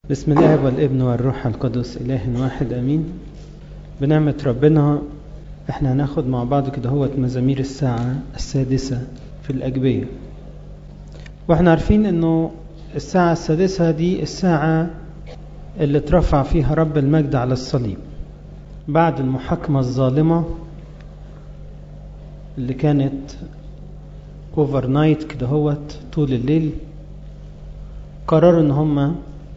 بسم الله والابن والروح القدس إله واحد أمين بنعمة ربنا احنا هناخد مع بعض كده هو مزامير الساعة السادسة في الأجبية واحنا عارفين انه الساعة السادسة دي الساعة اللي اترفع فيها رب المجد على الصليب بعد المحاكمة الظالمة اللي كانت اوفر نايت كده هوت طول الليل قرروا ان هم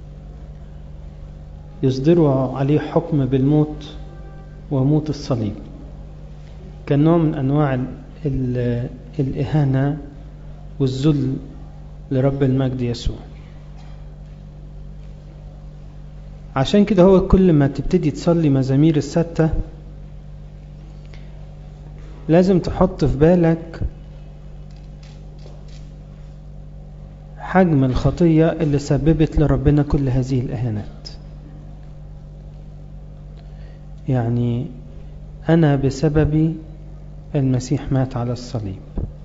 يصدروا عليه حكم بالموت وموت الصليب كان نوع من انواع الاهانه والذل لرب المجد يسوع عشان كده هو كل ما تبتدي تصلي مزامير الستة لازم تحط في بالك حجم الخطية اللي سببت لربنا كل هذه الإهانات يعني أنا بسبب المسيح مات على الصليب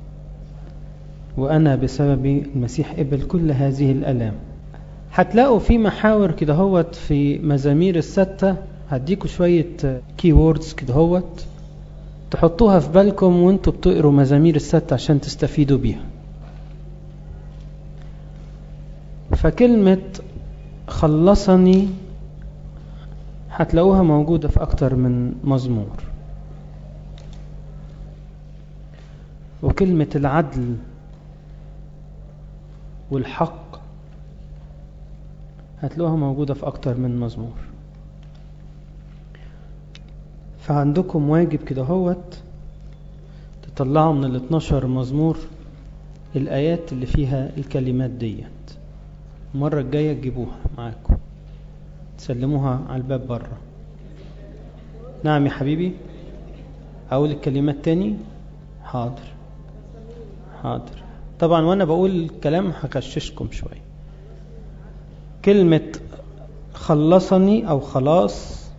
وأنا بسبب المسيح قبل كل هذه الألام هتلاقوا في محاور كده هوت في مزامير الستة هديكوا شوية كي ووردز كده هوت تحطوها في بالكم وانتوا بتقروا مزامير الستة عشان تستفيدوا بيها فكلمة خلصني هتلاقوها موجودة في أكتر من مزمور وكلمة العدل والحق هتلاقوها موجودة في أكتر من مزمور فعندكم واجب كده هوت تطلعوا من ال 12 مزمور الآيات اللي فيها الكلمات ديت المرة الجاية تجيبوها معاكم تسلموها على الباب بره نعم يا حبيبي أقول الكلمات تاني حاضر حاضر طبعا وأنا بقول الكلام هغششكم شوية كلمة خلصني أو خلاص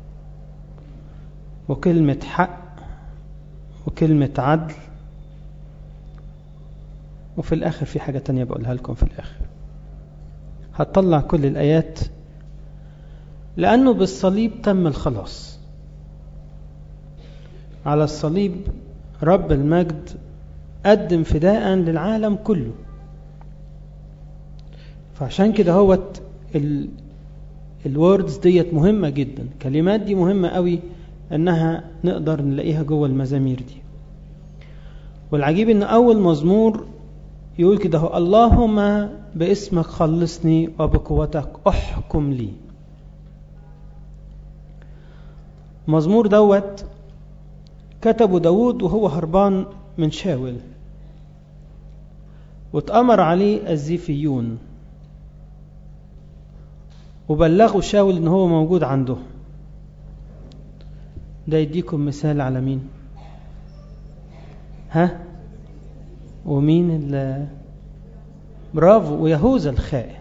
وكلمة حق وكلمة عدل وفي الآخر في حاجة تانية بقولها لكم في الآخر هتطلع كل الآيات لأنه بالصليب تم الخلاص على الصليب رب المجد قدم فداء للعالم كله فعشان كده هوت ال الوردز ديت مهمة جدا كلمات دي مهمة قوي انها نقدر نلاقيها جوه المزامير دي والعجيب ان اول مزمور يقول كده هو اللهم باسمك خلصني وبقوتك احكم لي مزمور دوت كتبه داود وهو هربان من شاول واتأمر عليه الزيفيون وبلغوا شاول ان هو موجود عنده ده يديكم مثال على مين ها ومين ال برافو ويهوذا الخائن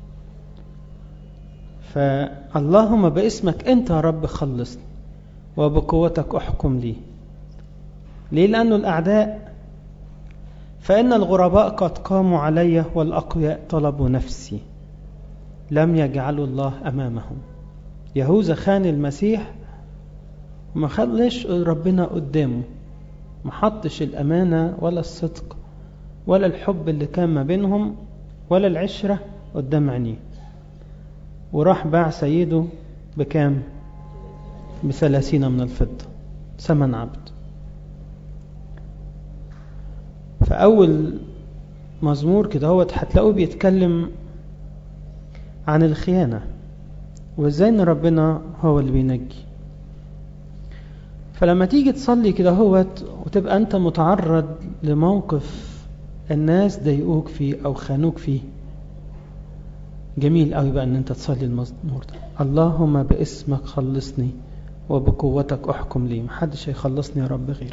فاللهم باسمك انت يا رب خلصني وبقوتك احكم لي ليه لانه الاعداء فان الغرباء قد قاموا علي والاقوياء طلبوا نفسي لم يجعلوا الله امامهم يهوذا خان المسيح ما خلش ربنا قدامه ما حطش الامانه ولا الصدق ولا الحب اللي كان ما بينهم ولا العشره قدام عينيه وراح باع سيده بكام بثلاثين من الفضة ثمن عبد فأول مزمور كده هو هتلاقوه بيتكلم عن الخيانة وازاي ان ربنا هو اللي بينجي فلما تيجي تصلي كده هوت وتبقى انت متعرض لموقف الناس ضايقوك فيه او خانوك فيه جميل قوي بقى ان انت تصلي المزمور ده اللهم باسمك خلصني وبقوتك احكم لي محدش هيخلصني يا رب غيرك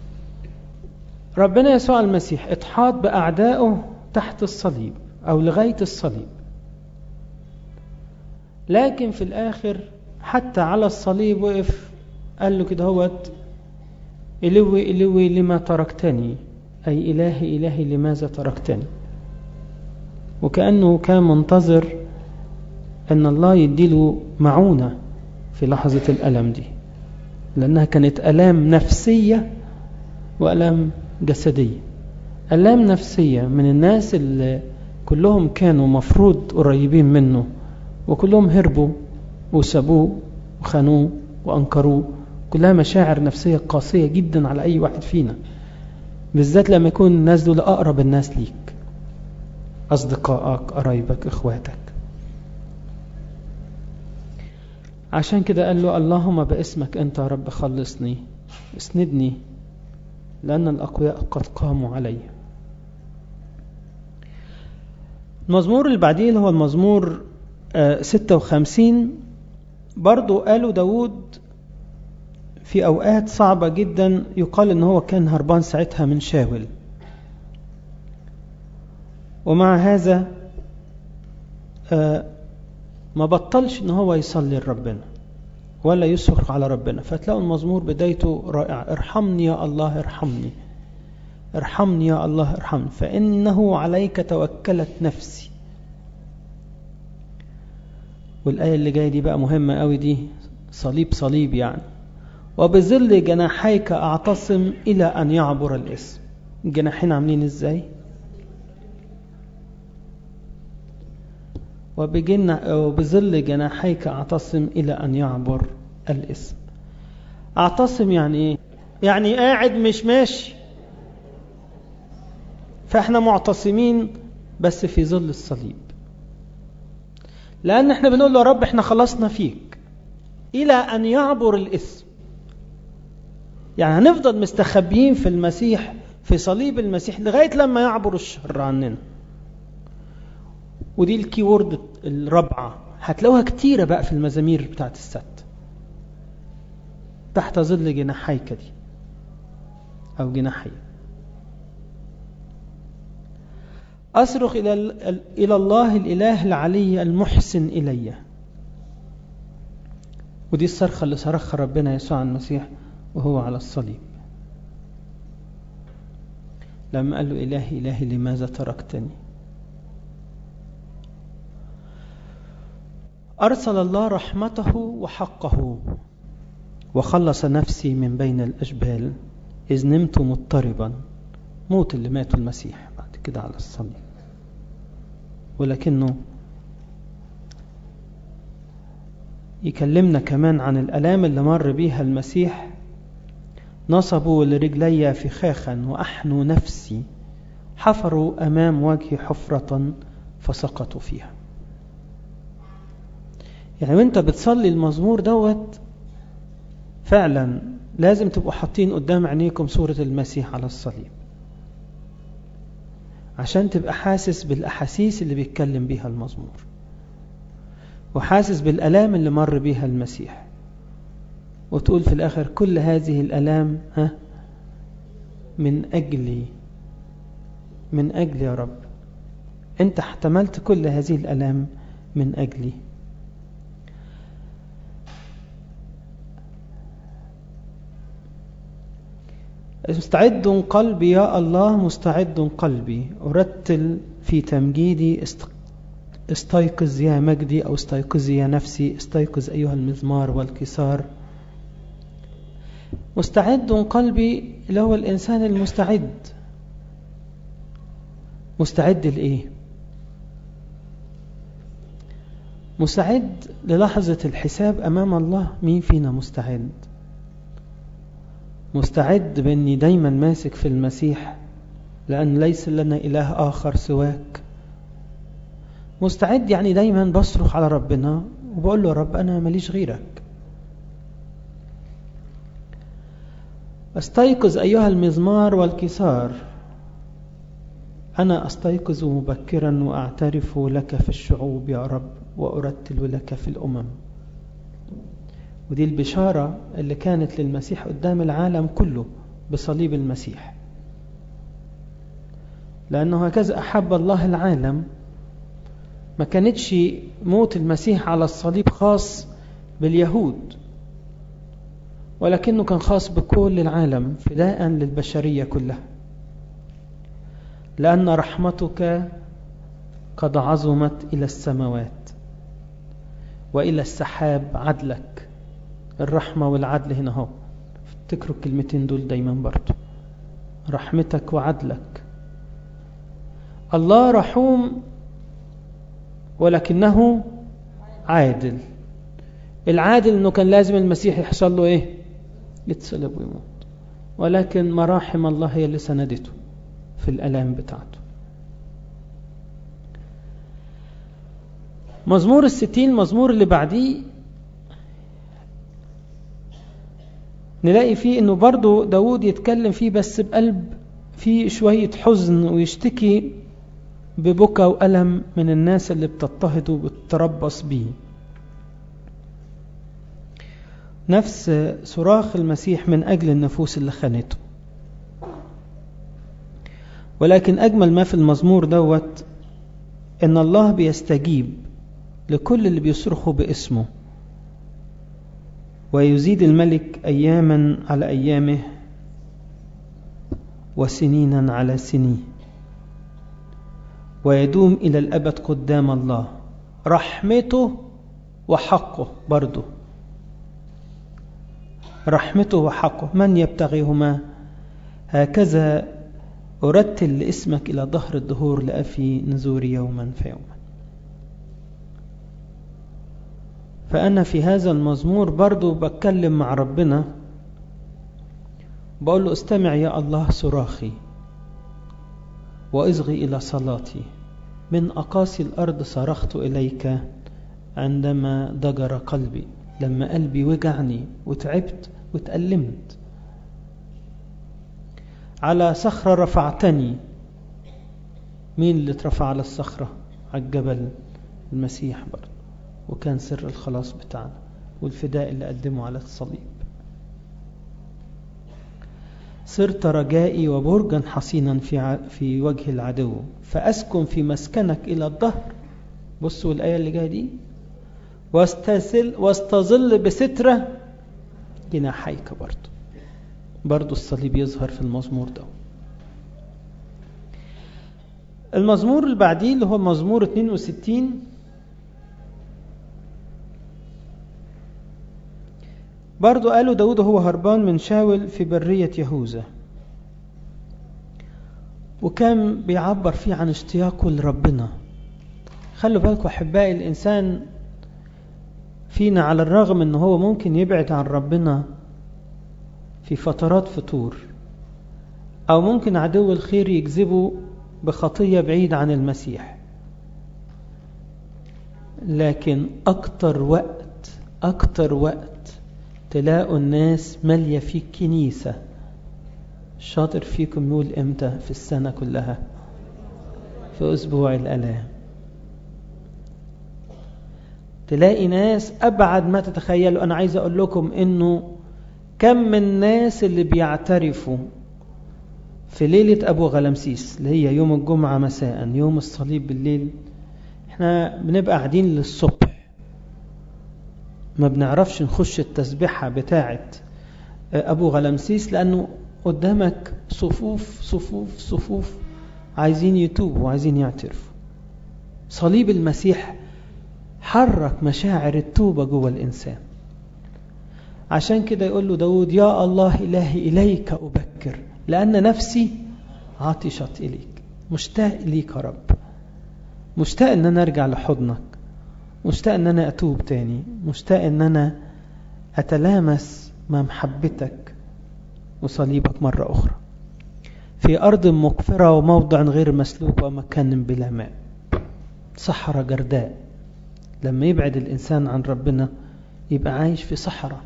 ربنا يسوع المسيح اتحاط باعدائه تحت الصليب او لغايه الصليب لكن في الاخر حتى على الصليب وقف قال له كده هوت إلوي إلوي لما تركتني أي إلهي إلهي لماذا تركتني وكأنه كان منتظر ان الله يديله معونة في لحظة الألم دي لأنها كانت ألام نفسية وألام جسدية ألام نفسية من الناس اللي كلهم كانوا مفروض قريبين منه وكلهم هربوا وسابوه وخانوه وأنكروه كلها مشاعر نفسية قاسية جدا على أي واحد فينا بالذات لما يكون الناس دول أقرب الناس ليك أصدقائك قرايبك إخواتك عشان كده قال له اللهم باسمك أنت يا رب خلصني اسندني لأن الأقوياء قد قاموا علي المزمور اللي بعديه اللي هو المزمور 56 برضو قالوا داود في أوقات صعبة جدا يقال إن هو كان هربان ساعتها من شاول ومع هذا ما بطلش إن هو يصلي لربنا ولا يصرخ على ربنا فتلاقوا المزمور بدايته رائع ارحمني يا الله ارحمني ارحمني يا الله ارحمني فإنه عليك توكلت نفسي والآية اللي جاية دي بقى مهمة قوي دي صليب صليب يعني وبظل جناحيك أعتصم إلى أن يعبر الاسم الجناحين عاملين إزاي وبظل جناحيك أعتصم إلى أن يعبر الاسم أعتصم يعني إيه يعني قاعد مش ماشي فإحنا معتصمين بس في ظل الصليب لأن إحنا بنقول له يا رب إحنا خلصنا فيك إلى أن يعبر الاسم يعني هنفضل مستخبيين في المسيح في صليب المسيح لغاية لما يعبر الشر عننا ودي الكيورد الرابعة هتلاقوها كتيرة بقى في المزامير بتاعت الست تحت ظل جناحيك دي أو جناحي أصرخ إلى إلى الله الإله العلي المحسن إلي ودي الصرخة اللي صرخها ربنا يسوع المسيح وهو على الصليب لما قال له إلهي إلهي لماذا تركتني أرسل الله رحمته وحقه وخلص نفسي من بين الأجبال إذ نمت مضطربا موت اللي مات المسيح بعد كده على الصليب ولكنه يكلمنا كمان عن الألام اللي مر بيها المسيح نصبوا لرجلي فخاخا وأحنوا نفسي حفروا أمام وجهي حفرة فسقطوا فيها يعني وانت بتصلي المزمور دوت فعلا لازم تبقوا حاطين قدام عينيكم صورة المسيح على الصليب عشان تبقى حاسس بالأحاسيس اللي بيتكلم بيها المزمور وحاسس بالألام اللي مر بيها المسيح وتقول في الآخر كل هذه الألام ها من أجلي من أجلي يا رب أنت احتملت كل هذه الألام من أجلي مستعد قلبي يا الله مستعد قلبي أرتل في تمجيدي استيقظ يا مجدي أو استيقظي يا نفسي استيقظ أيها المزمار والكسار مستعد قلبي اللي هو الإنسان المستعد مستعد لإيه مستعد للحظة الحساب أمام الله مين فينا مستعد مستعد بأني دايما ماسك في المسيح لأن ليس لنا إله آخر سواك مستعد يعني دايما بصرخ على ربنا وبقول له رب أنا ماليش غيرك استيقظ أيها المزمار والكسار أنا أستيقظ مبكرا وأعترف لك في الشعوب يا رب وأرتل لك في الأمم ودي البشارة اللي كانت للمسيح قدام العالم كله بصليب المسيح لأنه هكذا أحب الله العالم ما كانتش موت المسيح على الصليب خاص باليهود ولكنه كان خاص بكل العالم فداء للبشرية كلها لأن رحمتك قد عظمت إلى السماوات وإلى السحاب عدلك الرحمة والعدل هنا هو افتكروا الكلمتين دول دايما برضو رحمتك وعدلك الله رحوم ولكنه عادل العادل انه كان لازم المسيح يحصل له ايه يتصلب ويموت ولكن مراحم الله هي اللي سندته في الالام بتاعته مزمور الستين المزمور اللي بعديه نلاقي فيه انه برضو داود يتكلم فيه بس بقلب فيه شوية حزن ويشتكي ببكى وألم من الناس اللي بتضطهد وبتتربص بيه نفس صراخ المسيح من أجل النفوس اللي خانته ولكن أجمل ما في المزمور دوت إن الله بيستجيب لكل اللي بيصرخوا باسمه ويزيد الملك أياما على أيامه وسنينا على سنيه ويدوم إلى الأبد قدام الله رحمته وحقه برضه رحمته وحقه من يبتغيهما هكذا أرتل لاسمك إلى ظهر الدهور لأفي نزوري يوما فيوما فأنا في هذا المزمور برضو بتكلم مع ربنا بقول له استمع يا الله صراخي وإصغي إلى صلاتي من أقاصي الأرض صرخت إليك عندما ضجر قلبي لما قلبي وجعني وتعبت وتألمت على صخرة رفعتني مين اللي اترفع على الصخرة على الجبل المسيح برضه وكان سر الخلاص بتاعنا والفداء اللي قدمه على الصليب صرت رجائي وبرجا حصينا في في وجه العدو فأسكن في مسكنك إلى الظهر بصوا الآية اللي جاية دي واستزل واستظل بسترة جناحيك برضه برضه الصليب يظهر في المزمور ده المزمور اللي بعديه اللي هو مزمور 62 برضو قالوا داود هو هربان من شاول في برية يهوذا وكان بيعبر فيه عن اشتياقه لربنا خلوا بالكم أحبائي الإنسان فينا على الرغم أنه هو ممكن يبعد عن ربنا في فترات فتور أو ممكن عدو الخير يجذبه بخطية بعيد عن المسيح لكن أكتر وقت أكتر وقت تلاقوا الناس مالية في الكنيسة الشاطر فيكم يقول امتى في السنة كلها في أسبوع الألام تلاقي ناس أبعد ما تتخيلوا أنا عايز أقول لكم إنه كم من الناس اللي بيعترفوا في ليلة أبو غلمسيس اللي هي يوم الجمعة مساء يوم الصليب بالليل احنا بنبقى قاعدين للصبح ما بنعرفش نخش التسبيحة بتاعة أبو غلمسيس لأنه قدامك صفوف صفوف صفوف عايزين يتوبوا وعايزين يعترفوا صليب المسيح حرك مشاعر التوبة جوه الإنسان عشان كده يقول له داود يا الله إلهي إليك أبكر لأن نفسي عطشت إليك مشتاق ليك يا رب مشتاق أن أنا أرجع لحضنك مشتاق أن أنا أتوب تاني مشتاق أن أنا أتلامس مع محبتك وصليبك مرة أخرى في أرض مقفرة وموضع غير مسلوك ومكان بلا ماء صحراء جرداء لما يبعد الإنسان عن ربنا يبقى عايش في صحراء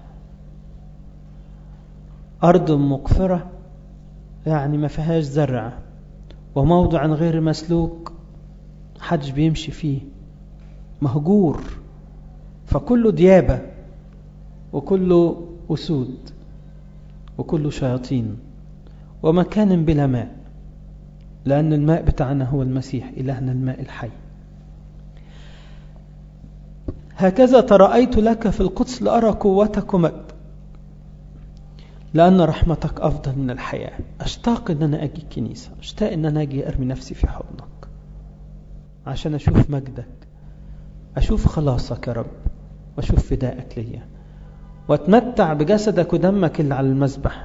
أرض مقفرة يعني ما فيهاش زرع وموضع غير مسلوك حدش بيمشي فيه مهجور فكله ديابة وكله أسود وكله شياطين ومكان بلا ماء لأن الماء بتاعنا هو المسيح إلهنا الماء الحي هكذا ترأيت لك في القدس لأرى قوتك ومجدك لأن رحمتك أفضل من الحياة أشتاق أن أنا أجي الكنيسة أشتاق أن أنا أجي أرمي نفسي في حضنك عشان أشوف مجدك أشوف خلاصك يا رب واشوف فدائك ليا واتمتع بجسدك ودمك اللي على المذبح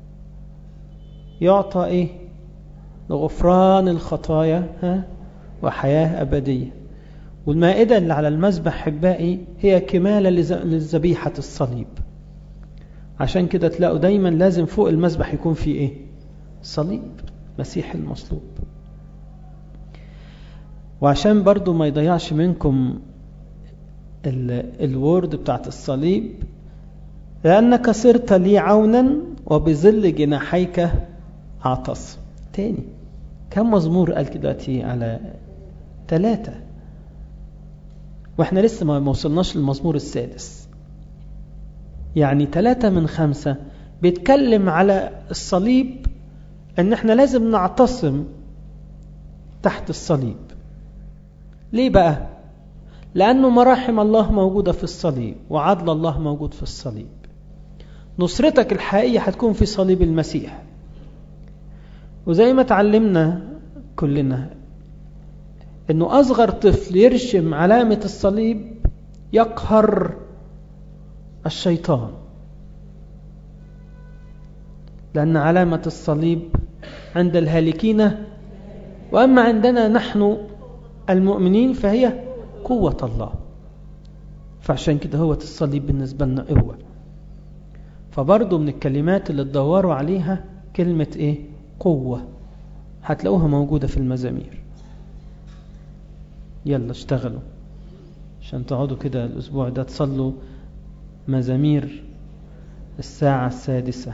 يعطى ايه لغفران الخطايا ها وحياة أبدية والمائدة اللي على المذبح حبائي هي كمالة للذبيحة الصليب عشان كده تلاقوا دايما لازم فوق المذبح يكون في ايه صليب مسيح المصلوب وعشان برضو ما يضيعش منكم الورد بتاعت الصليب لأنك صرت لي عونا وبظل جناحيك أعتصم تاني كم مزمور قال دلوقتي على ثلاثة واحنا لسه ما وصلناش للمزمور السادس يعني ثلاثة من خمسة بيتكلم على الصليب ان احنا لازم نعتصم تحت الصليب ليه بقى لأنه مراحم الله موجودة في الصليب وعدل الله موجود في الصليب نصرتك الحقيقية هتكون في صليب المسيح وزي ما تعلمنا كلنا انه اصغر طفل يرشم علامة الصليب يقهر الشيطان لأن علامة الصليب عند الهالكين وأما عندنا نحن المؤمنين فهي قوة الله فعشان كده هو الصليب بالنسبة لنا قوة فبرضه من الكلمات اللي تدوروا عليها كلمة ايه قوة هتلاقوها موجودة في المزامير يلا اشتغلوا عشان تقعدوا كده الأسبوع ده تصلوا مزامير الساعة السادسة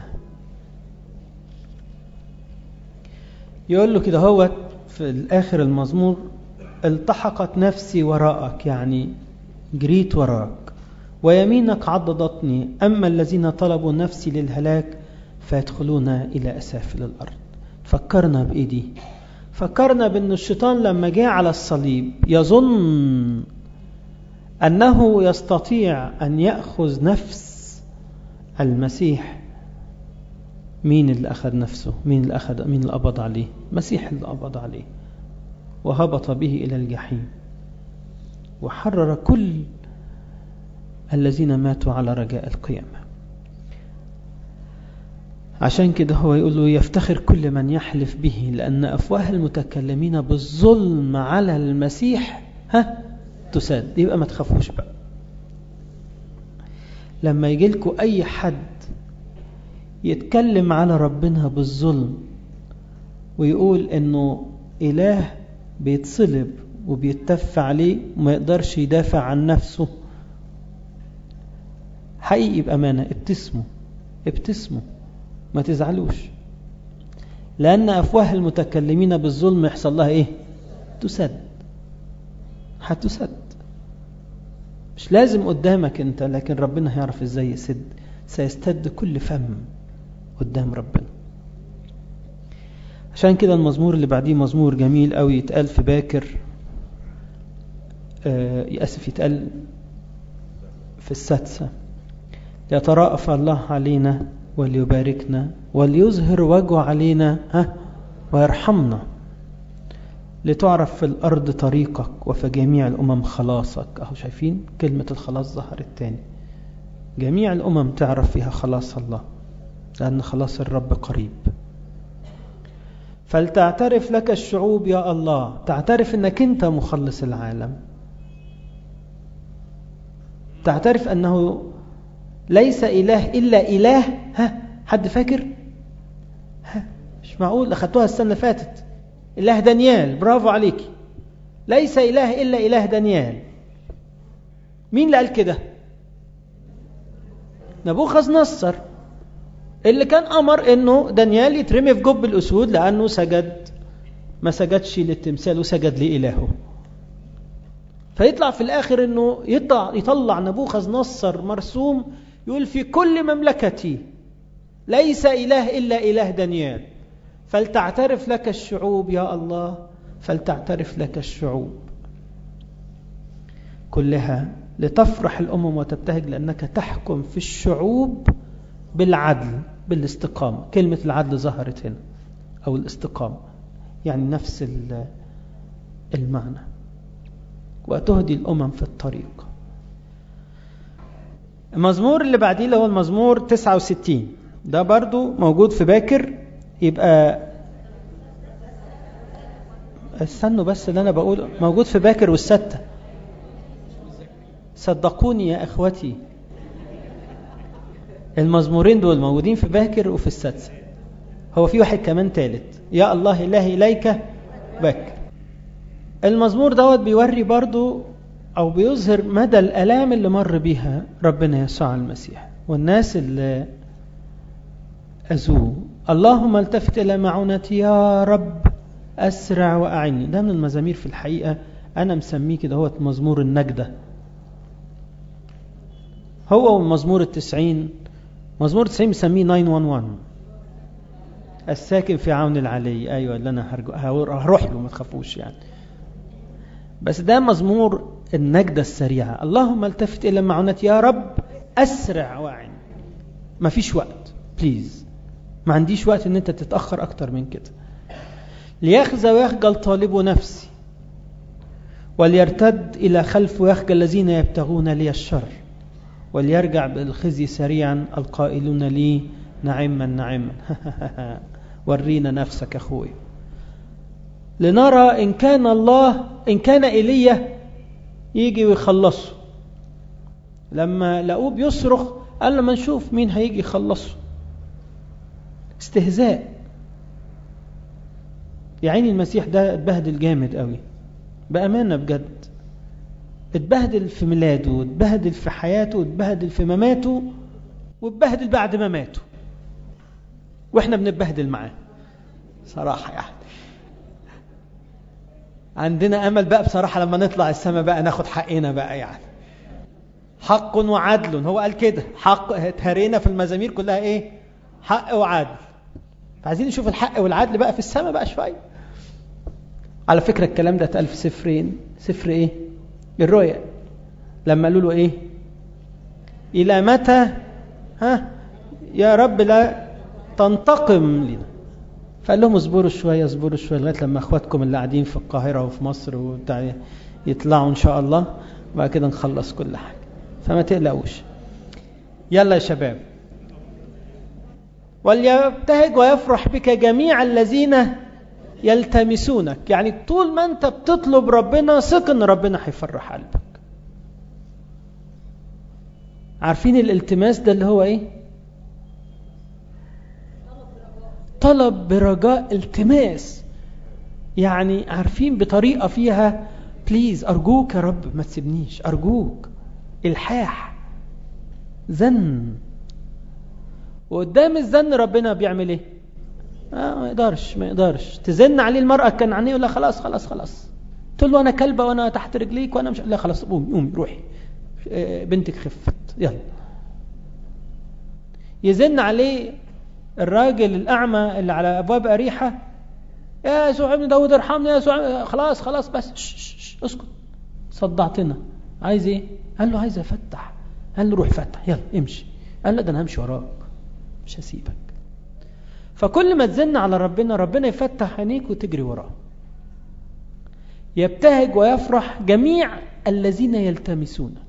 يقول له كده هو في الآخر المزمور التحقت نفسي وراءك يعني جريت وراك ويمينك عضدتني أما الذين طلبوا نفسي للهلاك فيدخلون إلى أسافل الأرض فكرنا بإيدي فكرنا بأن الشيطان لما جاء على الصليب يظن أنه يستطيع أن يأخذ نفس المسيح مين اللي أخذ نفسه مين اللي أخذ مين اللي قبض عليه مسيح اللي قبض عليه وهبط به إلى الجحيم وحرر كل الذين ماتوا على رجاء القيامة عشان كده هو يقول له يفتخر كل من يحلف به لأن أفواه المتكلمين بالظلم على المسيح ها تساد يبقى ما تخافوش بقى لما يجي لكم أي حد يتكلم على ربنا بالظلم ويقول انه اله بيتصلب وبيتف عليه وما يقدرش يدافع عن نفسه حقيقي بأمانة ابتسموا ابتسموا ما تزعلوش لأن أفواه المتكلمين بالظلم يحصل لها إيه تسد هتسد مش لازم قدامك أنت لكن ربنا هيعرف إزاي يسد سيستد كل فم قدام ربنا عشان كده المزمور اللي بعديه مزمور جميل قوي يتقال في باكر آه يأسف يتقال في السادسة يترأف الله علينا وليباركنا وليظهر وجهه علينا ها ويرحمنا لتعرف في الأرض طريقك وفي جميع الأمم خلاصك أهو شايفين كلمة الخلاص ظهرت تاني جميع الأمم تعرف فيها خلاص الله لأن خلاص الرب قريب فلتعترف لك الشعوب يا الله تعترف أنك أنت مخلص العالم تعترف أنه ليس إله إلا إله ها حد فاكر ها مش معقول أخذتوها السنة اللي فاتت إله دانيال برافو عليك ليس إله إلا إله دانيال مين اللي قال كده نبوخذ نصر اللي كان أمر أنه دانيال يترمي في جب الأسود لأنه سجد ما سجدش للتمثال وسجد لإلهه فيطلع في الآخر أنه يطلع, يطلع نبوخذ نصر مرسوم يقول في كل مملكتي ليس إله إلا إله دانيال فلتعترف لك الشعوب يا الله فلتعترف لك الشعوب كلها لتفرح الأمم وتبتهج لأنك تحكم في الشعوب بالعدل بالاستقامة كلمة العدل ظهرت هنا أو الاستقامة يعني نفس المعنى وتهدي الأمم في الطريق المزمور اللي بعديه اللي هو المزمور 69 ده برضو موجود في باكر يبقى استنوا بس اللي انا بقوله موجود في باكر والستة صدقوني يا اخوتي المزمورين دول موجودين في باكر وفي السادسة هو في واحد كمان تالت يا الله إلهي إليك باكر المزمور دوت بيوري برضو أو بيظهر مدى الألام اللي مر بيها ربنا يسوع المسيح والناس اللي أزوه اللهم التفت إلى معونتي يا رب أسرع وأعني ده من المزامير في الحقيقة أنا مسميه كده هو مزمور النجدة هو والمزمور التسعين مزمور التسعين مسميه 911 الساكن في عون العلي أيوة اللي أنا هروح له ما تخافوش يعني بس ده مزمور النجدة السريعة اللهم التفت إلى معونتي يا رب أسرع وأعني ما فيش وقت بليز ما عنديش وقت ان انت تتأخر اكتر من كده ليخزى ويخجل طالب نفسي وليرتد إلى خلف ويخجل الذين يبتغون لي الشر وليرجع بالخزي سريعا القائلون لي نعما نعما ورينا نفسك أخوي لنرى إن كان الله إن كان إيليا يجي ويخلصه لما لقوه بيصرخ قال لما نشوف مين هيجي يخلصه استهزاء يا عيني المسيح ده اتبهدل جامد قوي بأمانة بجد اتبهدل في ميلاده واتبهدل في حياته واتبهدل في مماته واتبهدل بعد ما ماته واحنا بنتبهدل معاه صراحة يعني عندنا امل بقى بصراحة لما نطلع السماء بقى ناخد حقنا بقى يعني حق وعدل هو قال كده حق اتهرينا في المزامير كلها ايه حق وعدل فعايزين نشوف الحق والعدل بقى في السماء بقى شوية على فكرة الكلام ده اتقال في سفرين سفر ايه الرؤيا لما قالوا له ايه الى متى ها يا رب لا تنتقم لنا فقال لهم اصبروا شوية اصبروا شوية لغاية لما اخواتكم اللي قاعدين في القاهرة وفي مصر وبتاع يطلعوا ان شاء الله وبعد كده نخلص كل حاجة فما تقلقوش يلا يا شباب وليبتهج ويفرح بك جميع الذين يلتمسونك يعني طول ما انت بتطلب ربنا ثق ان ربنا هيفرح قلبك عارفين الالتماس ده اللي هو ايه طلب برجاء التماس يعني عارفين بطريقة فيها بليز أرجوك يا رب ما تسيبنيش أرجوك الحاح زن وقدام الزن ربنا بيعمل ايه آه ما يقدرش ما يقدرش تزن عليه المرأة كان عني يقول لها خلاص خلاص خلاص تقول له أنا كلبة وأنا تحت رجليك وأنا مش لا خلاص قومي قومي روحي بنتك خفت يلا يزن عليه الراجل الأعمى اللي على أبواب أريحة يا يسوع ابن داود ارحمني يا يسوع خلاص خلاص بس شش شش اسكت صدعتنا عايز ايه قال له عايز افتح قال له روح فتح يلا امشي قال له ده انا همشي وراك مش هسيبك فكل ما تزن على ربنا ربنا يفتح عينيك وتجري وراه يبتهج ويفرح جميع الذين يلتمسونك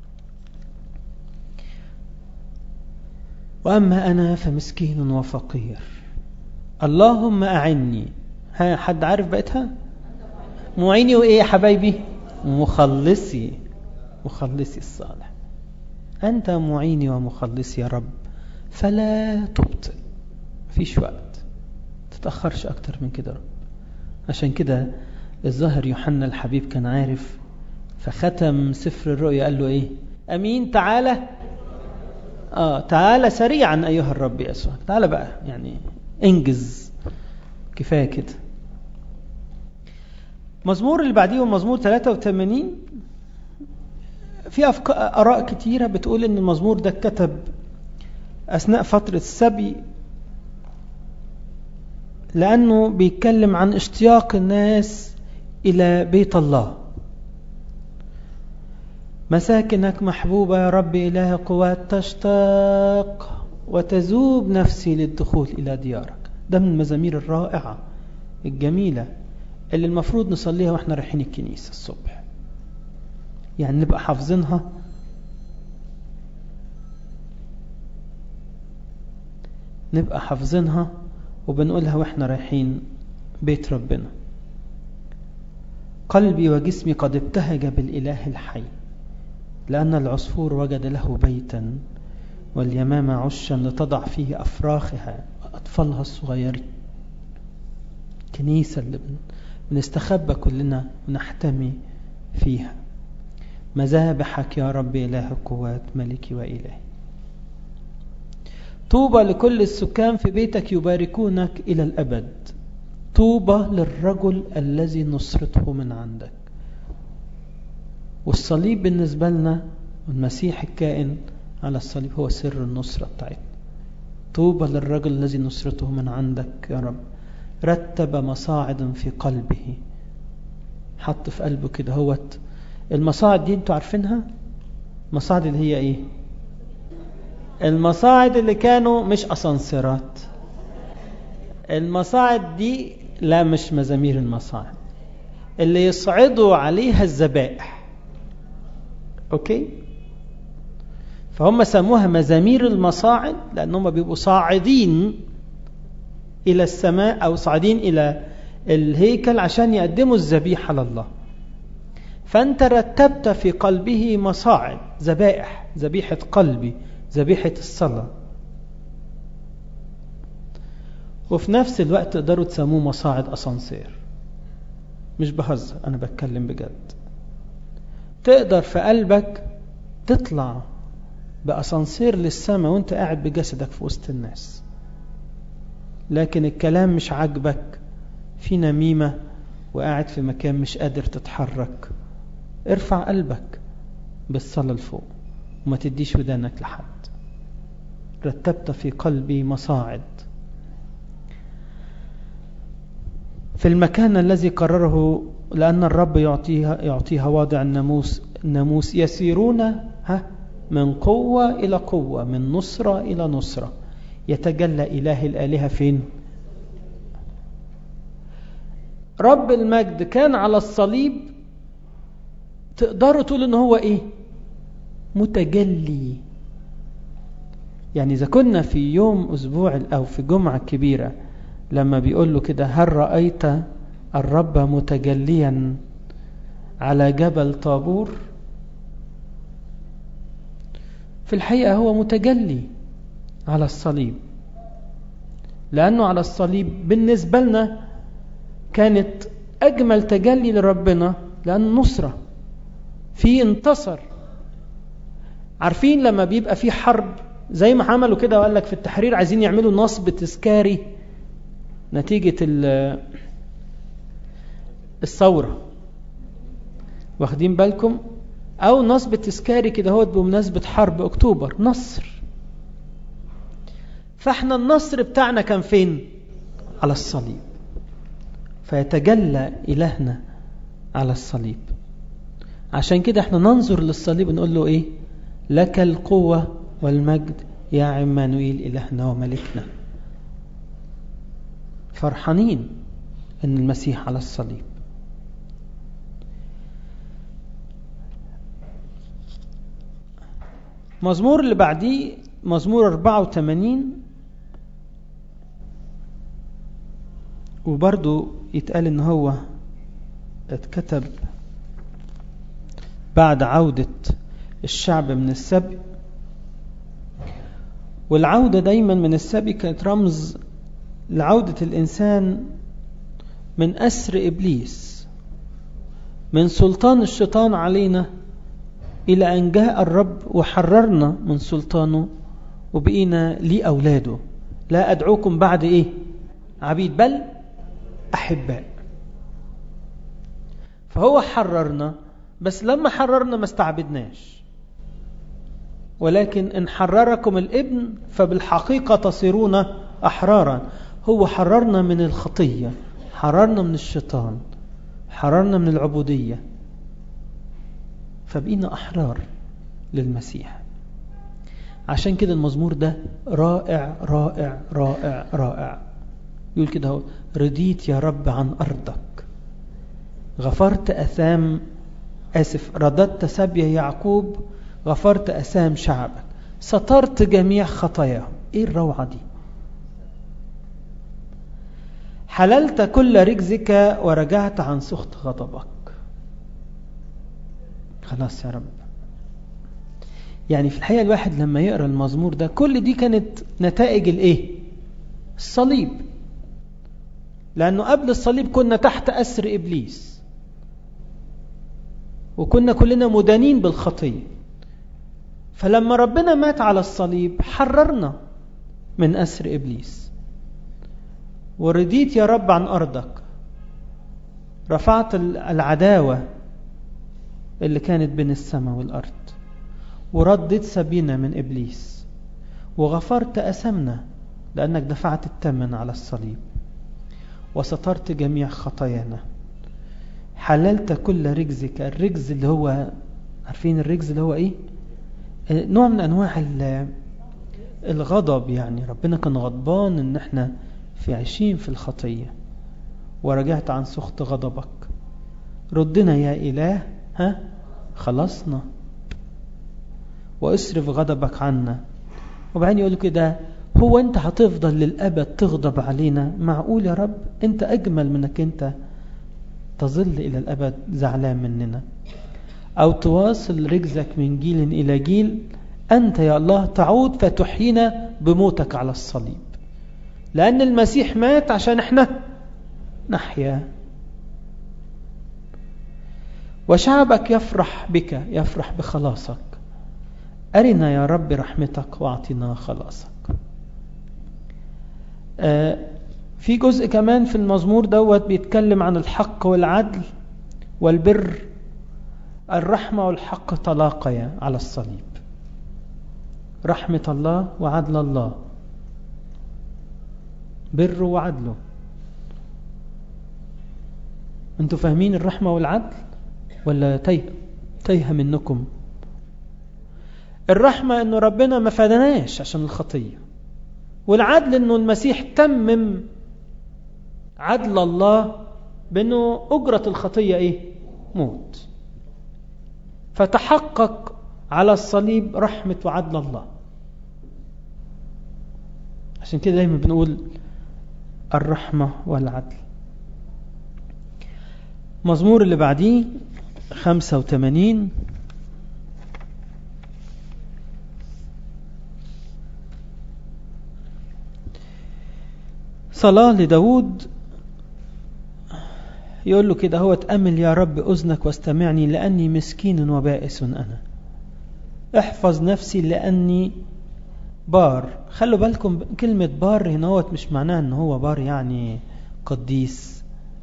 وأما أنا فمسكين وفقير اللهم أعني ها حد عارف بقتها معيني وإيه يا حبايبي مخلصي مخلصي الصالح أنت معيني ومخلصي يا رب فلا تبطئ فيش وقت تتأخرش أكتر من كده رب عشان كده الظاهر يوحنا الحبيب كان عارف فختم سفر الرؤيا قال له إيه أمين تعالى آه تعالى سريعا أيها الرب يسوع تعالى بقى يعني انجز كفاية كده مزمور اللي بعديه مزمور 83 في أفكار آراء كتيرة بتقول إن المزمور ده اتكتب أثناء فترة السبي لأنه بيتكلم عن اشتياق الناس إلى بيت الله مساكنك محبوبة يا رب إله قوات تشتاق وتذوب نفسي للدخول إلى ديارك ده من المزامير الرائعة الجميلة اللي المفروض نصليها واحنا رايحين الكنيسة الصبح يعني نبقى حافظينها نبقى حافظينها وبنقولها واحنا رايحين بيت ربنا قلبي وجسمي قد ابتهج بالإله الحي لأن العصفور وجد له بيتا واليمامة عشا لتضع فيه أفراخها أطفالها الصغيرين كنيسة اللي بنستخبى كلنا ونحتمي فيها مذابحك يا رب إله القوات ملكي وإلهي طوبى لكل السكان في بيتك يباركونك إلى الأبد طوبى للرجل الذي نصرته من عندك والصليب بالنسبة لنا والمسيح الكائن على الصليب هو سر النصرة بتاعتنا طوبى للرجل الذي نصرته من عندك يا رب رتب مصاعد في قلبه حط في قلبه كده هوت المصاعد دي انتوا عارفينها مصاعد اللي هي ايه المصاعد اللي كانوا مش اسانسيرات المصاعد دي لا مش مزامير المصاعد اللي يصعدوا عليها الذبائح اوكي فهم سموها مزامير المصاعد لانهم بيبقوا صاعدين الى السماء او صاعدين الى الهيكل عشان يقدموا الذبيحه لله فانت رتبت في قلبه مصاعد ذبائح ذبيحه قلبي ذبيحه الصلاه وفي نفس الوقت تقدروا تسموه مصاعد اسانسير مش بهزر انا بتكلم بجد تقدر في قلبك تطلع باسانسير للسماء وانت قاعد بجسدك في وسط الناس لكن الكلام مش عاجبك في نميمة وقاعد في مكان مش قادر تتحرك ارفع قلبك بالصلاة لفوق وما تديش ودانك لحد رتبت في قلبي مصاعد في المكان الذي قرره لأن الرب يعطيها, يعطيها واضع الناموس الناموس يسيرون ها من قوة إلى قوة من نصرة إلى نصرة يتجلى إله الآلهة فين رب المجد كان على الصليب تقدروا تقولوا ان هو ايه متجلي يعني اذا كنا في يوم اسبوع او في جمعة كبيرة لما بيقول له كده هل رأيت الرب متجليا على جبل طابور في الحقيقة هو متجلي على الصليب لأنه على الصليب بالنسبة لنا كانت أجمل تجلي لربنا لأن نصرة في انتصر عارفين لما بيبقى في حرب زي ما عملوا كده وقال لك في التحرير عايزين يعملوا نصب تذكاري نتيجة الثورة واخدين بالكم أو نصب تذكاري كده هو بمناسبة حرب أكتوبر نصر فاحنا النصر بتاعنا كان فين على الصليب فيتجلى إلهنا على الصليب عشان كده احنا ننظر للصليب ونقول له ايه لك القوة والمجد يا عمانويل إلهنا وملكنا فرحانين ان المسيح على الصليب مزمور اللي بعديه مزمور 84 وبرضو يتقال ان هو اتكتب بعد عودة الشعب من السبي والعودة دايما من السبي كانت رمز لعودة الإنسان من أسر إبليس من سلطان الشيطان علينا إلى أن جاء الرب وحررنا من سلطانه وبقينا لي أولاده لا أدعوكم بعد إيه عبيد بل أحباء فهو حررنا بس لما حررنا ما استعبدناش ولكن إن حرركم الابن فبالحقيقة تصيرون أحرارا هو حررنا من الخطية حررنا من الشيطان حررنا من العبودية فبقينا أحرار للمسيح عشان كده المزمور ده رائع رائع رائع رائع يقول كده هو رضيت يا رب عن أرضك غفرت أثام آسف رددت سبي يعقوب غفرت أثام شعبك سترت جميع خطاياهم إيه الروعة دي حللت كل رجزك ورجعت عن سخط غضبك خلاص يا رب يعني في الحقيقة الواحد لما يقرأ المزمور ده كل دي كانت نتائج الايه الصليب لأنه قبل الصليب كنا تحت أسر إبليس وكنا كلنا مدانين بالخطية فلما ربنا مات على الصليب حررنا من أسر إبليس ورديت يا رب عن أرضك رفعت العداوة اللي كانت بين السماء والأرض وردت سبينا من إبليس وغفرت أسمنا لأنك دفعت الثمن على الصليب وسترت جميع خطايانا حللت كل رجزك الرجز اللي هو عارفين الرجز اللي هو ايه نوع من انواع الغضب يعني ربنا كان غضبان ان احنا في عايشين في الخطية ورجعت عن سخط غضبك ردنا يا إله ها خلصنا واسرف غضبك عنا وبعدين يقول كده هو انت هتفضل للأبد تغضب علينا معقول يا رب انت أجمل منك انت تظل إلى الأبد زعلان مننا أو تواصل رجزك من جيل إلى جيل أنت يا الله تعود فتحيينا بموتك على الصليب لأن المسيح مات عشان احنا نحيا وشعبك يفرح بك يفرح بخلاصك أرنا يا رب رحمتك واعطنا خلاصك آه في جزء كمان في المزمور دوت بيتكلم عن الحق والعدل والبر الرحمة والحق تلاقيا على الصليب رحمة الله وعدل الله بر وعدله انتوا فاهمين الرحمة والعدل ولا تيه تيه منكم الرحمة انه ربنا ما فدناش عشان الخطية والعدل انه المسيح تمم عدل الله بانه اجرة الخطية ايه موت فتحقق على الصليب رحمة وعدل الله عشان كده دايما بنقول الرحمة والعدل مزمور اللي بعديه خمسة وثمانين صلاة لداود يقول له كده هو تأمل يا رب أذنك واستمعني لأني مسكين وبائس أنا احفظ نفسي لأني بار خلوا بالكم كلمة بار هنا مش معناه أنه هو بار يعني قديس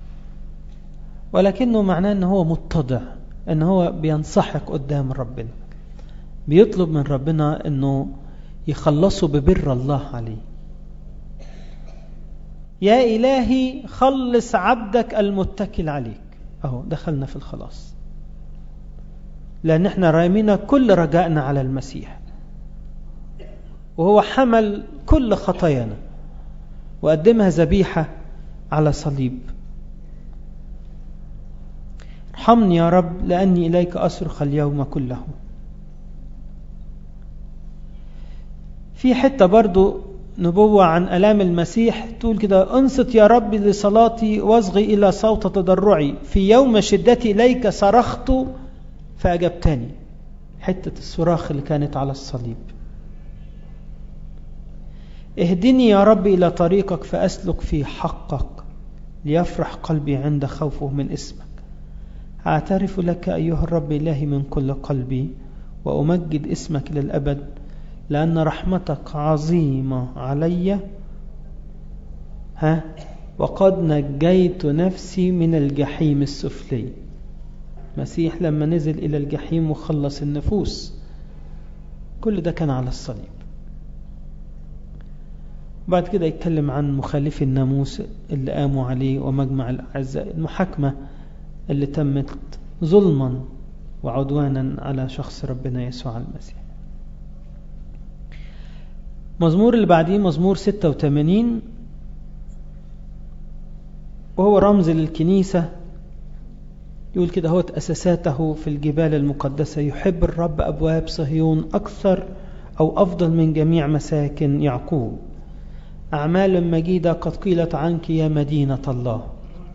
ولكنه معناه أنه هو متضع أنه هو بينصحك قدام ربنا بيطلب من ربنا أنه يخلصه ببر الله عليه يا إلهي خلص عبدك المتكل عليك أهو دخلنا في الخلاص لأن احنا رامينا كل رجائنا على المسيح وهو حمل كل خطايانا وقدمها ذبيحة على صليب ارحمني يا رب لأني إليك أصرخ اليوم كله في حتة برضو نبوة عن ألام المسيح تقول كده انصت يا رب لصلاتي واصغي إلى صوت تضرعي في يوم شدتي إليك صرخت فأجبتني حتة الصراخ اللي كانت على الصليب اهدني يا رب إلى طريقك فأسلك في حقك ليفرح قلبي عند خوفه من اسمك أعترف لك أيها الرب إلهي من كل قلبي وأمجد اسمك للأبد لأن رحمتك عظيمة علي ها وقد نجيت نفسي من الجحيم السفلي مسيح لما نزل إلى الجحيم وخلص النفوس كل ده كان على الصليب بعد كده يتكلم عن مخالفي الناموس اللي قاموا عليه ومجمع الأعزاء المحاكمة اللي تمت ظلما وعدوانا على شخص ربنا يسوع المسيح مزمور اللي بعديه مزمور 86 وهو رمز للكنيسة يقول كده هو أساساته في الجبال المقدسة يحب الرب أبواب صهيون أكثر أو أفضل من جميع مساكن يعقوب أعمال مجيدة قد قيلت عنك يا مدينة الله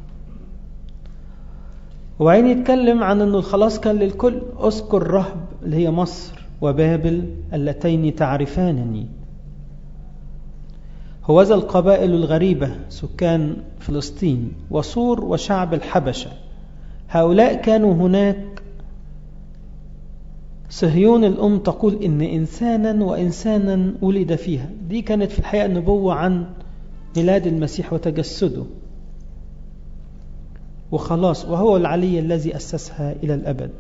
وبعدين يتكلم عن أنه الخلاص كان للكل أذكر رهب اللي هي مصر وبابل اللتين تعرفانني هوذا القبائل الغريبة سكان فلسطين وصور وشعب الحبشة هؤلاء كانوا هناك صهيون الأم تقول إن إنسانا وإنسانا ولد فيها دي كانت في الحقيقة النبوة عن ميلاد المسيح وتجسده وخلاص وهو العلي الذي أسسها إلى الأبد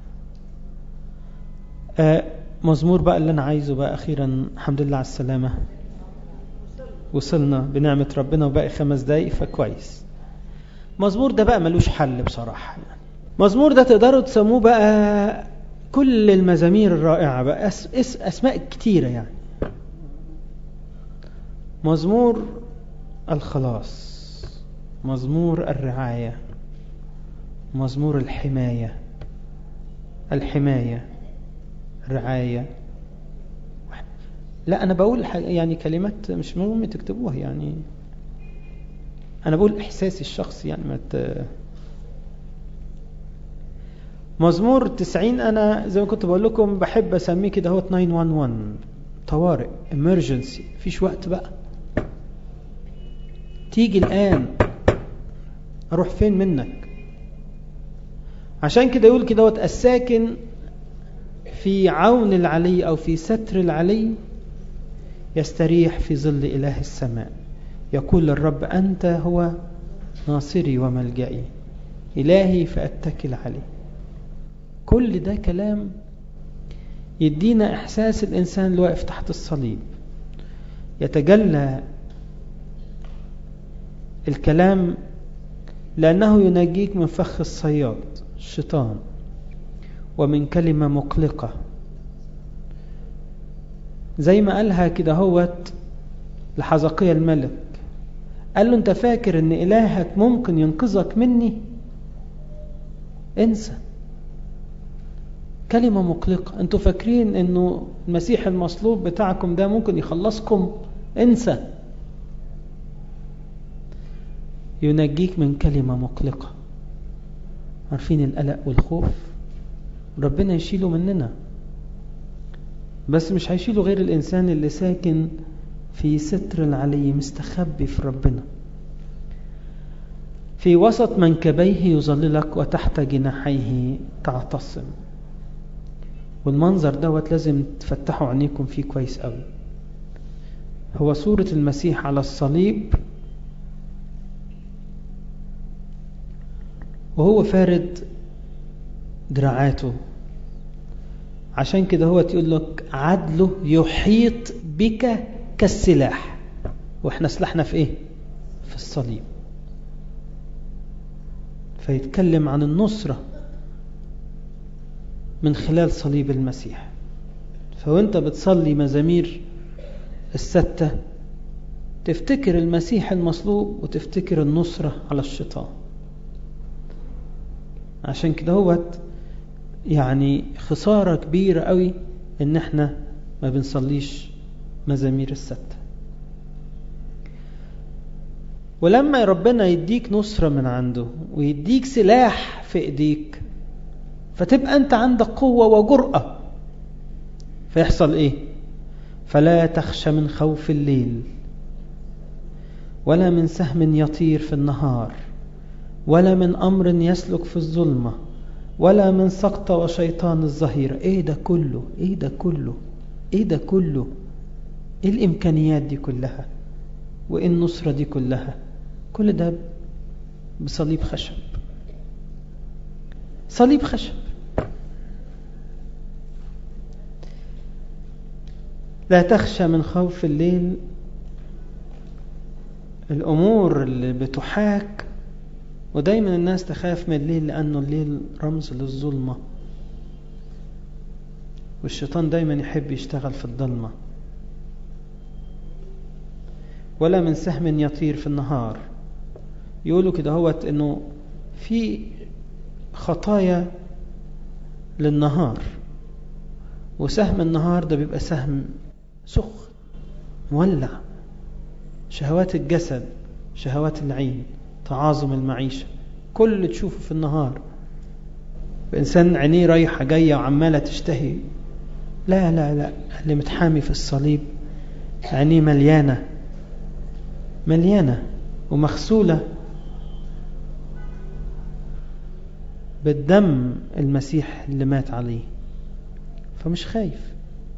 آه مزمور بقى اللي أنا عايزه بقى أخيرا الحمد لله على السلامة وصلنا بنعمة ربنا وباقي خمس دقايق فكويس مزمور ده بقى ملوش حل بصراحة يعني. مزمور ده تقدروا تسموه بقى كل المزامير الرائعة بقى أس أس أسماء كتيرة يعني مزمور الخلاص مزمور الرعاية مزمور الحماية الحماية الرعاية لا أنا بقول يعني كلمات مش مهم تكتبوها يعني أنا بقول إحساسي الشخصي يعني ما ت... مزمور التسعين أنا زي ما كنت بقول لكم بحب أسميه كده هو 911 طوارئ emergency فيش وقت بقى تيجي الآن أروح فين منك عشان كده يقول كده الساكن في عون العلي أو في ستر العلي يستريح في ظل إله السماء يقول للرب أنت هو ناصري وملجئي إلهي فأتكل عليه كل ده كلام يدينا إحساس الإنسان اللي واقف تحت الصليب يتجلى الكلام لأنه ينجيك من فخ الصياد الشيطان ومن كلمة مقلقة زي ما قالها كده هوت لحزقية الملك قال له انت فاكر ان الهك ممكن ينقذك مني انسى كلمة مقلقة انتوا فاكرين انه المسيح المصلوب بتاعكم ده ممكن يخلصكم انسى ينجيك من كلمة مقلقة عارفين القلق والخوف ربنا يشيله مننا بس مش هيشيله غير الإنسان اللي ساكن في ستر العلي مستخبي في ربنا في وسط منكبيه يظللك وتحت جناحيه تعتصم والمنظر دوت لازم تفتحوا عينيكم فيه كويس قوي هو صورة المسيح على الصليب وهو فارد دراعاته عشان كده هو تقول لك عدله يحيط بك كالسلاح واحنا سلاحنا في ايه في الصليب فيتكلم عن النصرة من خلال صليب المسيح فوانت بتصلي مزامير الستة تفتكر المسيح المصلوب وتفتكر النصرة على الشيطان عشان كده هوت يعني خسارة كبيرة قوي ان احنا ما بنصليش مزامير الستة ولما ربنا يديك نصرة من عنده ويديك سلاح في ايديك فتبقى انت عندك قوة وجرأة فيحصل ايه فلا تخشى من خوف الليل ولا من سهم يطير في النهار ولا من أمر يسلك في الظلمة ولا من سقط وشيطان الظهيرة ايه ده كله ايه ده كله ايه ده كله ايه الامكانيات دي كلها وايه النصرة دي كلها كل ده بصليب خشب صليب خشب لا تخشى من خوف الليل الأمور اللي بتحاك ودايما الناس تخاف من الليل لأنه الليل رمز للظلمة والشيطان دايما يحب يشتغل في الضلمة ولا من سهم يطير في النهار يقولوا كده هوت انه في خطايا للنهار وسهم النهار ده بيبقى سهم سخ مولع شهوات الجسد شهوات العين تعاظم المعيشة كل اللي تشوفه في النهار بإنسان عينيه رايحة جاية وعمالة تشتهي لا لا لا اللي متحامي في الصليب عينيه مليانة مليانة ومغسولة بالدم المسيح اللي مات عليه فمش خايف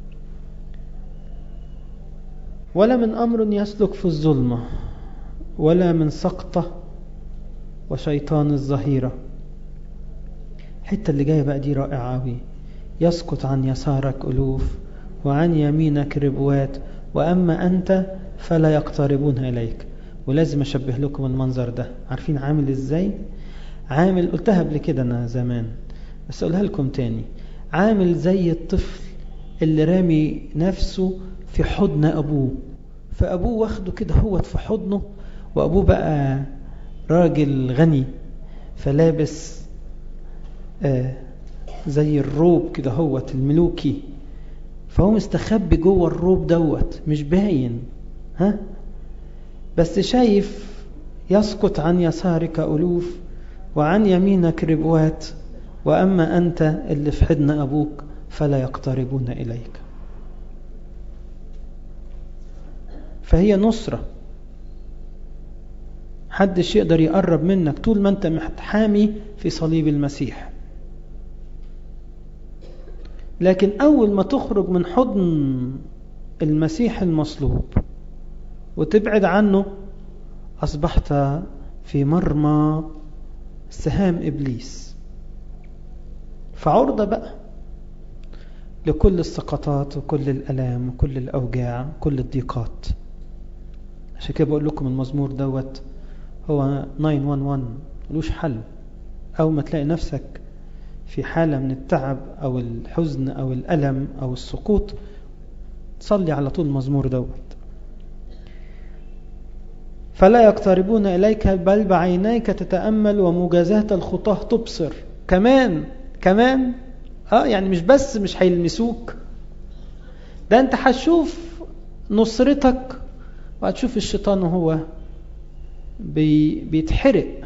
ولا من أمر يسلك في الظلمة ولا من سقطة وشيطان الظهيرة الحتة اللي جاية بقى دي رائعة أوي يسقط عن يسارك ألوف وعن يمينك ربوات وأما أنت فلا يقتربون إليك ولازم أشبه لكم المنظر ده عارفين عامل إزاي عامل قلتها قبل كده أنا زمان بس أقولها لكم تاني عامل زي الطفل اللي رامي نفسه في حضن أبوه فأبوه واخده كده هوت في حضنه وأبوه بقى راجل غني فلابس آه زي الروب كده هوت الملوكي فهو مستخبي جوه الروب دوت مش باين ها بس شايف يسقط عن يسارك ألوف وعن يمينك ربوات وأما أنت اللي في حضن أبوك فلا يقتربون إليك فهي نصرة حدش يقدر يقرب منك طول ما انت محتحامي في صليب المسيح لكن أول ما تخرج من حضن المسيح المصلوب وتبعد عنه أصبحت في مرمى سهام إبليس فعرضة بقى لكل السقطات وكل الألام وكل الأوجاع وكل الضيقات عشان كده بقول لكم المزمور دوت هو 911 ملوش حل أول ما تلاقي نفسك في حالة من التعب أو الحزن أو الألم أو السقوط تصلي على طول المزمور دوت فلا يقتربون إليك بل بعينيك تتأمل ومجازات الخطاه تبصر كمان كمان اه يعني مش بس مش هيلمسوك ده انت هتشوف نصرتك وهتشوف الشيطان وهو بي بيتحرق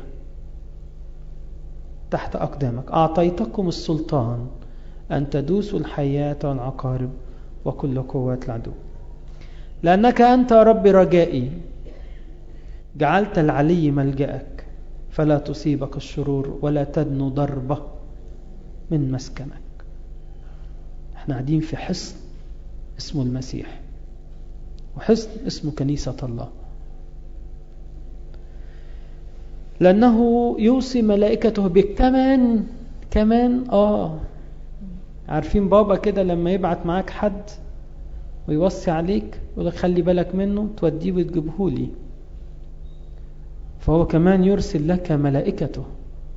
تحت أقدامك أعطيتكم السلطان أن تدوسوا الحياة والعقارب وكل قوات العدو لأنك أنت رب رجائي جعلت العلي ملجأك فلا تصيبك الشرور ولا تدنو ضربة من مسكنك احنا قاعدين في حصن اسمه المسيح وحصن اسمه كنيسة الله لأنه يوصي ملائكته بك كمان كمان آه عارفين بابا كده لما يبعت معاك حد ويوصي عليك يقول لك خلي بالك منه توديه وتجيبه لي فهو كمان يرسل لك ملائكته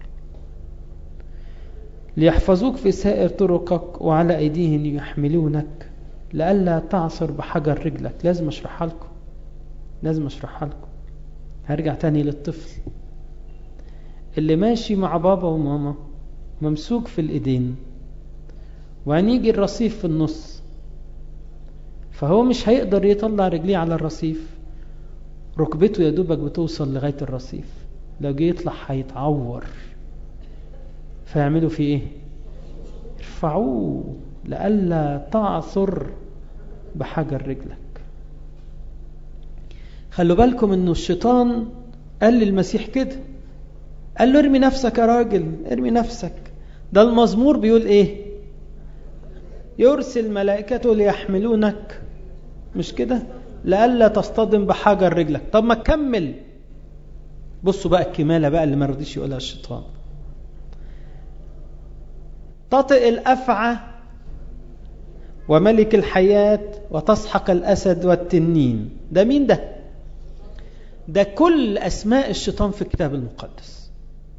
ليحفظوك في سائر طرقك وعلى أيديهم يحملونك لئلا تعصر بحجر رجلك لازم أشرحها لكم لازم أشرحها لكم هرجع تاني للطفل اللي ماشي مع بابا وماما ممسوك في الإيدين وهنيجي الرصيف في النص فهو مش هيقدر يطلع رجليه على الرصيف ركبته يا دوبك بتوصل لغاية الرصيف لو جه يطلع هيتعور فيعملوا فيه ايه ارفعوه لئلا تعثر بحجر رجلك خلوا بالكم انه الشيطان قال للمسيح كده قال له ارمي نفسك يا راجل ارمي نفسك ده المزمور بيقول ايه يرسل ملائكته ليحملونك مش كده لئلا تصطدم بحجر رجلك طب ما تكمل بصوا بقى الكمالة بقى اللي ما رضيش يقولها الشيطان تطئ الأفعى وملك الحياة وتسحق الأسد والتنين ده مين ده ده كل أسماء الشيطان في الكتاب المقدس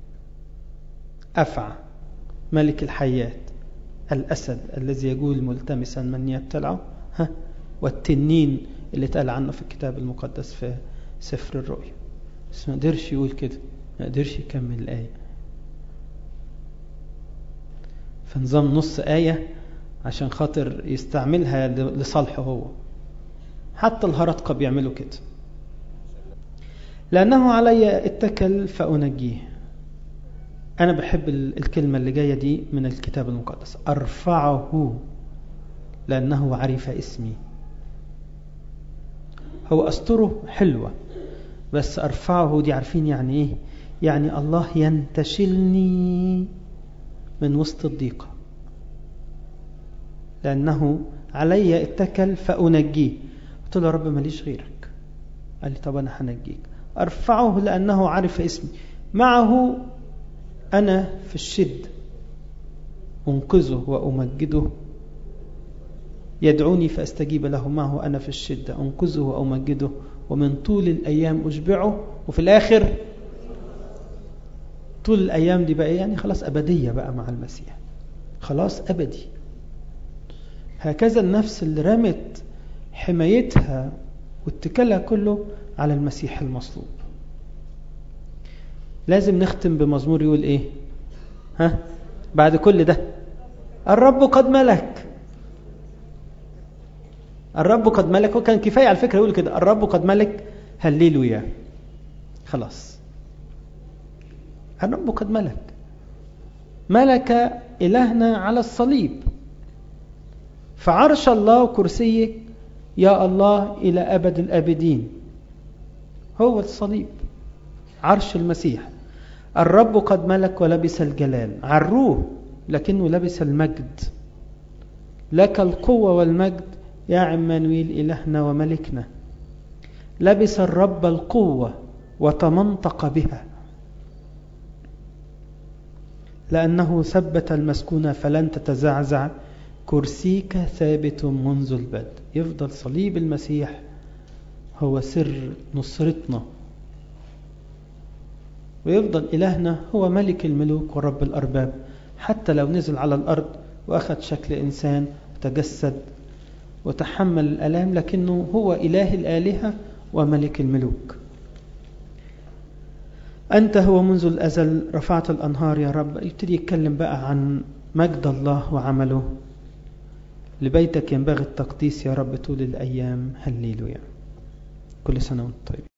أفعى ملك الحياة الأسد الذي يقول ملتمسا من يبتلعه ها والتنين اللي اتقال عنه في الكتاب المقدس في سفر الرؤيا بس ما قدرش يقول كده ما قدرش يكمل الآية فنظام نص آية عشان خاطر يستعملها لصالحه هو حتى الهرطقة بيعملوا كده لأنه علي اتكل فأنجيه أنا بحب الكلمة اللي جاية دي من الكتاب المقدس أرفعه لأنه عرف اسمي هو أستره حلوة بس أرفعه دي عارفين يعني إيه يعني الله ينتشلني من وسط الضيقة لأنه علي اتكل فأنجيه قلت له يا رب ماليش غيرك قال لي طب أنا هنجيك أرفعه لأنه عرف اسمي معه أنا في الشد أنقذه وأمجده يدعوني فأستجيب له معه أنا في الشدة أنقذه وأمجده ومن طول الأيام أشبعه وفي الآخر طول الأيام دي بقى يعني خلاص أبدية بقى مع المسيح خلاص أبدي هكذا النفس اللي رمت حمايتها واتكالها كله على المسيح المصلوب لازم نختم بمزمور يقول ايه ها بعد كل ده الرب قد ملك الرب قد ملك وكان كفاية على فكرة يقول كده الرب قد ملك هللويا خلاص الرب قد ملك ملك إلهنا على الصليب فعرش الله وكرسيه يا الله إلى أبد الآبدين هو الصليب عرش المسيح الرب قد ملك ولبس الجلال عروه لكنه لبس المجد لك القوة والمجد يا عمانويل إلهنا وملكنا لبس الرب القوة وتمنطق بها لأنه ثبت المسكونة فلن تتزعزع كرسيك ثابت منذ البدء يفضل صليب المسيح هو سر نصرتنا ويفضل إلهنا هو ملك الملوك ورب الأرباب حتى لو نزل على الأرض وأخذ شكل إنسان وتجسد وتحمل الألام لكنه هو إله الآلهة وملك الملوك أنت هو منذ الأزل رفعت الأنهار يا رب يبتدي يتكلم بقى عن مجد الله وعمله لبيتك ينبغي التقديس يا رب طول الأيام هللويا كل سنة وانت طيب